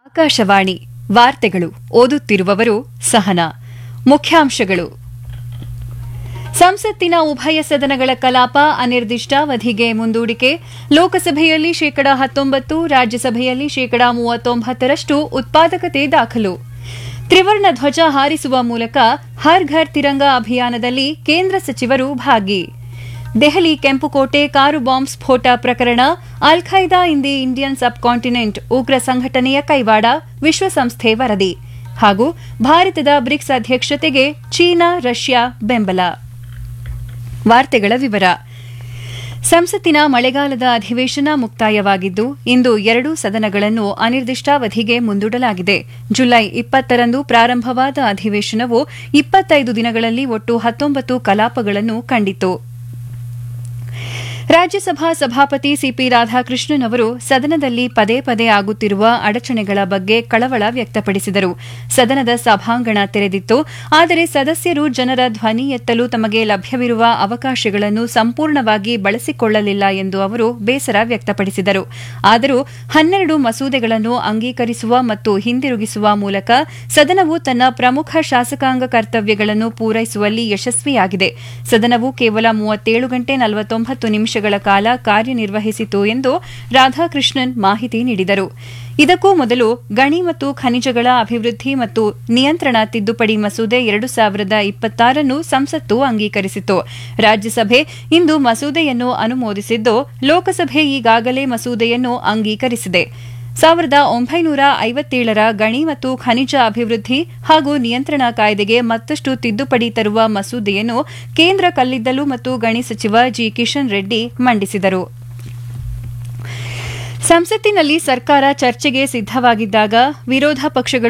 ಆಕಾಶವಾಣಿ ವಾರ್ತೆಗಳು ಓದುತ್ತಿರುವವರು ಸಹನಾ ಮುಖ್ಯಾಂಶಗಳು ಸಂಸತ್ತಿನ ಉಭಯ ಸದನಗಳ ಕಲಾಪ ಅನಿರ್ದಿಷ್ಟಾವಧಿಗೆ ಮುಂದೂಡಿಕೆ ಲೋಕಸಭೆಯಲ್ಲಿ ಶೇಕಡಾ ಹತ್ತೊಂಬತ್ತು ರಾಜ್ಯಸಭೆಯಲ್ಲಿ ಶೇಕಡಾ ಮೂವತ್ತೊಂಬತ್ತರಷ್ಟು ಉತ್ಪಾದಕತೆ ದಾಖಲು ತ್ರಿವರ್ಣ ಧ್ವಜ ಹಾರಿಸುವ ಮೂಲಕ ಹರ್ ಘರ್ ತಿರಂಗ ಅಭಿಯಾನದಲ್ಲಿ ಕೇಂದ್ರ ಸಚಿವರು ಭಾಗಿ ದೆಹಲಿ ಕೆಂಪುಕೋಟೆ ಕಾರು ಬಾಂಬ್ ಸ್ಫೋಟ ಪ್ರಕರಣ Al Qaeda in the Indian subcontinent ಉಗ್ರ ಸಂಘಟನೆಯ ಕೈವಾಡ ವಿಶ್ವಸಂಸ್ಥೆ ವರದಿ ಹಾಗೂ ಭಾರತದ ಬ್ರಿಕ್ಸ್ ಅಧ್ಯಕ್ಷತೆಗೆ ಚೀನಾ ರಷ್ಯಾ ಬೆಂಬಲ ವಾರ್ತೆಗಳ ವಿವರ ಸಂಸತ್ತಿನ ಮಳೆಗಾಲದ ಅಧಿವೇಶನ ಮುಕ್ತಾಯವಾಗಿದ್ದು ಇಂದು ಎರಡೂ ಸದನಗಳನ್ನು ಅನಿರ್ದಿಷ್ಟಾವಧಿಗೆ ಮುಂದೂಡಲಾಗಿದೆ ಜುಲೈ ಇಪ್ಪತ್ತರಂದು ಪ್ರಾರಂಭವಾದ ಅಧಿವೇಶನವು ಇಪ್ಪತ್ತೈದು ದಿನಗಳಲ್ಲಿ ಒಟ್ಟು ಹತ್ತೊಂಬತ್ತು ಕಲಾಪಗಳನ್ನು ಕಂಡಿತು ರಾಜ್ಯಸಭಾ ಸಭಾಪತಿ ಸಿಪಿ ರಾಧಾಕೃಷ್ಣನ್ ಅವರು ಸದನದಲ್ಲಿ ಪದೇ ಪದೇ ಆಗುತ್ತಿರುವ ಅಡಚಣೆಗಳ ಬಗ್ಗೆ ಕಳವಳ ವ್ಯಕ್ತಪಡಿಸಿದರು ಸದನದ ಸಭಾಂಗಣ ತೆರೆದಿತ್ತು ಆದರೆ ಸದಸ್ಯರು ಜನರ ಧ್ವನಿ ಎತ್ತಲು ತಮಗೆ ಲಭ್ಯವಿರುವ ಅವಕಾಶಗಳನ್ನು ಸಂಪೂರ್ಣವಾಗಿ ಬಳಸಿಕೊಳ್ಳಲಿಲ್ಲ ಎಂದು ಅವರು ಬೇಸರ ವ್ಯಕ್ತಪಡಿಸಿದರು ಆದರೂ ಹನ್ನೆರಡು ಮಸೂದೆಗಳನ್ನು ಅಂಗೀಕರಿಸುವ ಮತ್ತು ಹಿಂದಿರುಗಿಸುವ ಮೂಲಕ ಸದನವು ತನ್ನ ಪ್ರಮುಖ ಶಾಸಕಾಂಗ ಕರ್ತವ್ಯಗಳನ್ನು ಪೂರೈಸುವಲ್ಲಿ ಯಶಸ್ವಿಯಾಗಿದೆ ಸದನವು ಕೇವಲ ಮೂವತ್ತೇಳು ಗಂಟೆ ನಲವತ್ತೊಂಬತ್ತು ನಿಮಿಷಗಳ ಕಾಲ ಕಾರ್ಯನಿರ್ವಹಿಸಿತು ಎಂದು ರಾಧಾಕೃಷ್ಣನ್ ಮಾಹಿತಿ ನೀಡಿದರು ಇದಕ್ಕೂ ಮೊದಲು ಗಣಿ ಮತ್ತು ಖನಿಜಗಳ ಅಭಿವೃದ್ಧಿ ಮತ್ತು ನಿಯಂತ್ರಣ ತಿದ್ದುಪಡಿ ಮಸೂದೆ ಎರಡು ಸಾವಿರದ ಇಪ್ಪತ್ತಾರನ್ನು ಸಂಸತ್ತು ಅಂಗೀಕರಿಸಿತು ರಾಜ್ಯಸಭೆ ಇಂದು ಮಸೂದೆಯನ್ನು ಅನುಮೋದಿಸಿದ್ದು ಲೋಕಸಭೆ ಈಗಾಗಲೇ ಮಸೂದೆಯನ್ನು ಅಂಗೀಕರಿಸಿದೆ ಸಾವಿರದ ಒಂಬೈನೂರ ಐವತ್ತೇಳರ ಗಣಿ ಮತ್ತು ಖನಿಜ ಅಭಿವೃದ್ಧಿ ಹಾಗೂ ನಿಯಂತ್ರಣ ಕಾಯ್ದೆಗೆ ಮತ್ತಷ್ಟು ತಿದ್ದುಪಡಿ ತರುವ ಮಸೂದೆಯನ್ನು ಕೇಂದ್ರ ಕಲ್ಲಿದ್ದಲು ಮತ್ತು ಗಣಿ ಸಚಿವ ಜಿ ಕಿಶನ್ ರೆಡ್ಡಿ ಮಂಡಿಸಿದರು ಸಂಸತ್ತಿನಲ್ಲಿ ಸರ್ಕಾರ ಚರ್ಚೆಗೆ ಸಿದ್ದವಾಗಿದ್ದಾಗ ವಿರೋಧ ಪಕ್ಷಗಳು